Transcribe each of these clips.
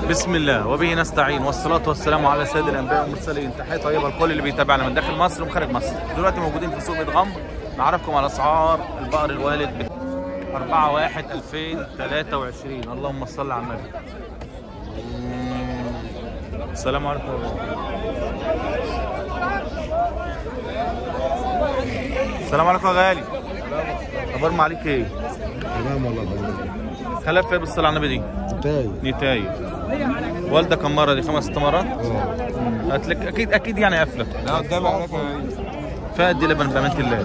بسم الله وبه نستعين والصلاة والسلام على سيد الأنبياء والمرسلين تحية طيبة لكل اللي بيتابعنا من داخل مصر وخارج مصر دلوقتي موجودين في سوق بيت غمر نعرفكم على أسعار البقر الوالد 4 1 2023 اللهم صل على النبي السلام عليكم السلام عليكم يا غالي اخبار ما عليك ايه تمام والله الحمد خلاف ايه بالصلاه على النبي دي لله نتاي والده كم مره دي خمس ست مرات اه هتلك اكيد اكيد يعني قافله لا قدام عليك فقد لبن بامانه الله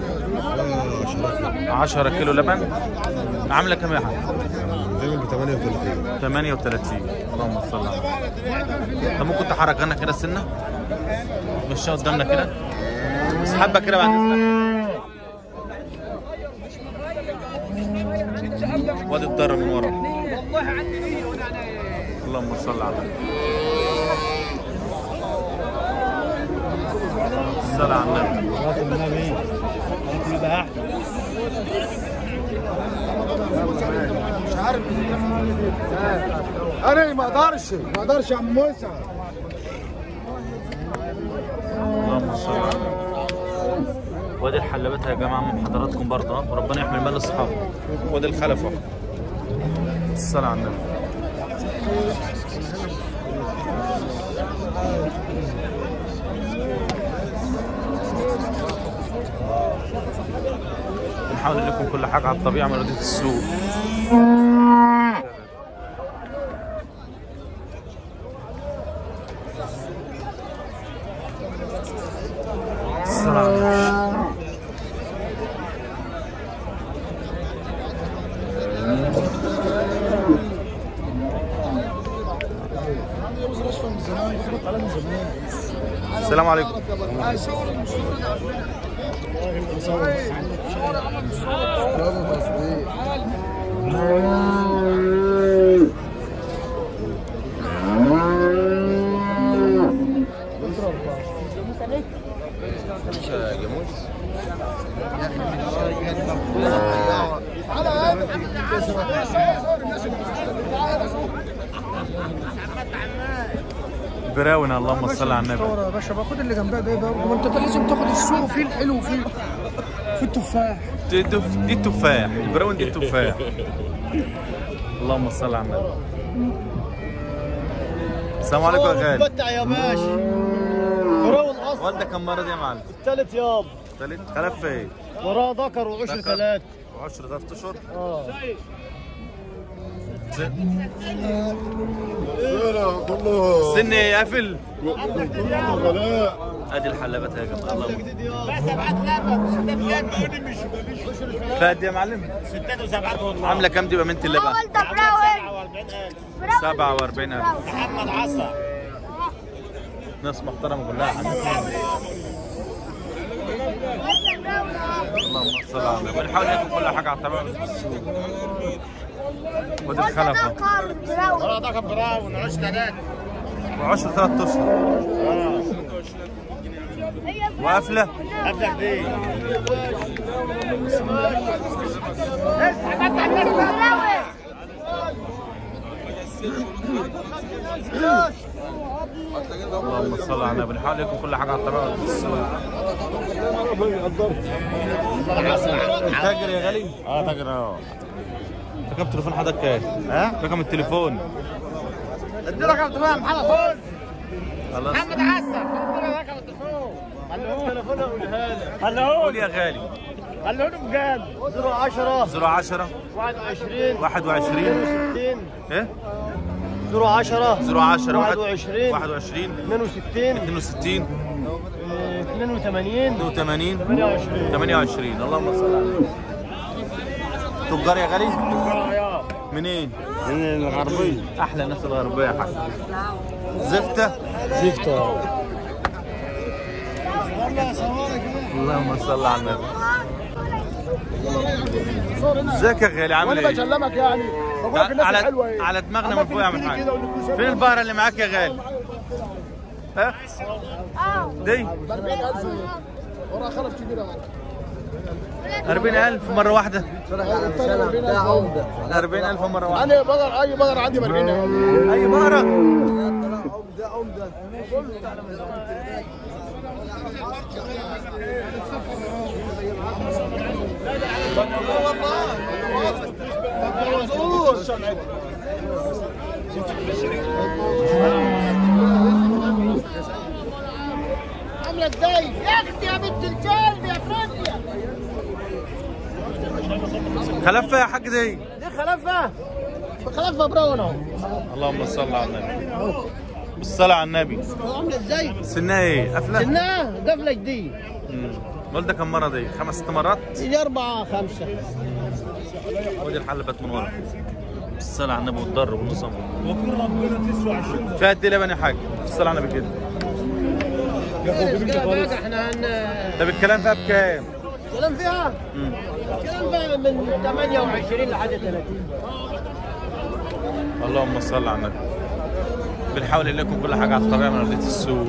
10 كيلو لبن عامله كام يا حاج تعمل ب 38 38 اللهم صل على النبي طب ممكن تحرك لنا كده السنه مشيها قدامنا كده اسحبها كده بعد اذنك وادي الضر من ورا اللهم صل على النبي الصلاة على النبي انا ما اقدرش ما اقدرش يا عم موسى اللهم صل على النبي وادي الحلبات يا جماعه من حضراتكم برضه ها؟ وربنا يحمي مال اصحابه وادي الخلف اهو الصلاة على النبي بنحاول لكم كل حاجه على الطبيعه من ردية السوق الصلاة على النبي السلام عليكم براون اللهم صل على النبي صورة يا باشا باخد اللي جنبها ده بقى ما انت لازم تاخد السوق فيه الحلو فيه في التفاح دي, دي, دي التفاح البراون دي التفاح اللهم صل على النبي السلام عليكم يا غالي متع يا باشا براون اصلا والده كم مره دي يا معلم التالت ياب ثالث خلف ايه وراه ذكر وعشر ذكر. ثلاث و10 ثلاث اشهر اه كله سن قافل كله غلاء ادي الحلبات يا جماعه اللهم فقد يا معلم ستات وسبعات والله عامله كام دي بامانه الله بقى والده براون 47000 محمد عصا ناس محترمه كلها حبيبي اللهم صل على النبي بنحاول ناكل كل حاجه على الطبيعه في السوق ودي الخلف اهو براون وراه ذكر براون عشر ثلاث و10 ثلاث اشهر وقافله ابلغ دي اللهم صل على النبي بنحاول ناكل كل حاجه على الطبيعه في السوق تاجر يا غالي اه تاجر اه رقم تليفون حضرتك كام؟ ها رقم التليفون ادي رقم تمام محمد فوز خلاص محمد عصا ادي رقم التليفون خليه التليفون اقولها لك قول خليه يا غالي خليه له بجد 010 010 21 21 62 ايه 010 010 21 21 62 62 آه، 82 82 28 28 اللهم صل على النبي تجار يا غالي منين؟ من الغربية احلى ناس الغربيه يا حاج زفته زفته اللهم صل على النبي ازيك يا غالي عامل وانا ايه؟ بكلمك يعني بقول لك الناس على الحلوه ايه على دماغنا من عمال فوق يا عم تلفني الحاج كده والنفوس فين البقره اللي معاك يا غالي؟ ها؟ دي ب 40000 ورا خلف كبيره 40000 مره واحده ده عمده 40000 مره واحده انا بقر اي بقر عندي ب 40 اي بقره عمده عمده عامله ازاي؟ يا اختي يا بنت الكلب يا فرنسيا خلفها يا حاج دي دي خلفه خلفه براون اهو اللهم صل على النبي بالصلاة على النبي عامله ازاي؟ سنها ايه؟ قفلة؟ سناه قفله جديد مم. والدة كم مرة دي؟ خمس ست مرات؟ يجي اربعه خمسه ودي الحلبات من ورا بالصلاة على النبي والضر والنظام فيها قد ايه لبن يا حاج؟ بالصلاة على النبي كده احنا هن طب الكلام فيها بكام؟ كلام فيها مم. كلام فيها من 28 لحد 30 اللهم صل على النبي بنحاول لكم كل حاجة على الطبيعة من أرضية السوق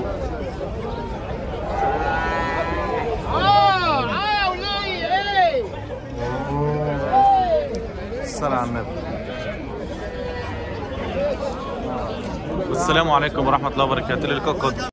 اه اه يا ولي ايه الصلاة على النبي والسلام عليكم ورحمة الله وبركاته للكوكو